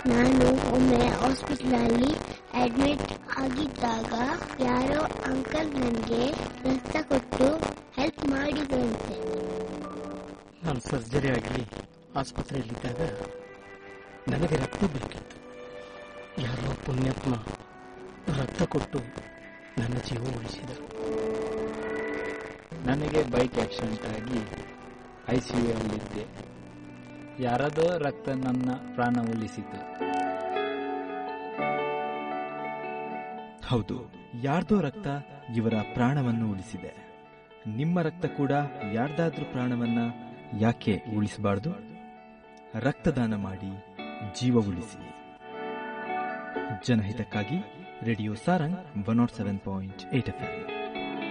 ನಾನು ಒಮ್ಮೆ ಹಾಸ್ಪಿಟಲಲ್ಲಿ ಅಡ್ಮಿಟ್ ಆಗಿದ್ದಾಗ ಯಾರೋ ಅಂಕಲ್ ನನಗೆ ರಕ್ತ ಕೊಟ್ಟು ಹೆಲ್ಪ್ ಮಾಡಿದ್ರಂತೆ ನಾನು ಸರ್ಜರಿ ಆಗಿ ಆಸ್ಪತ್ರೆಯಲ್ಲಿದ್ದಾಗ ನನಗೆ ರಕ್ತ ಬೇಕಿತ್ತು ಯಾರೋ ಪುಣ್ಯಾತ್ಮ ರಕ್ತ ಕೊಟ್ಟು ನನ್ನ ಜೀವ ಉಳಿಸಿದರು ನನಗೆ ಬೈಕ್ ಆಕ್ಸಿಡೆಂಟ್ ಆಗಿ ಐಸಿಯುಯಲ್ಲಿದ್ದೆ ಯಾರದೋ ರಕ್ತ ನನ್ನ ಪ್ರಾಣ ಉಳಿಸಿತು ಹೌದು ಯಾರ್ದೋ ರಕ್ತ ಇವರ ಪ್ರಾಣವನ್ನು ಉಳಿಸಿದೆ ನಿಮ್ಮ ರಕ್ತ ಕೂಡ ಯಾರ್ದಾದ್ರೂ ಪ್ರಾಣವನ್ನ ಯಾಕೆ ಉಳಿಸಬಾರ್ದು ರಕ್ತದಾನ ಮಾಡಿ ಜೀವ ಉಳಿಸಿ ಜನಹಿತಕ್ಕಾಗಿ radio Sarang one not seven point eight F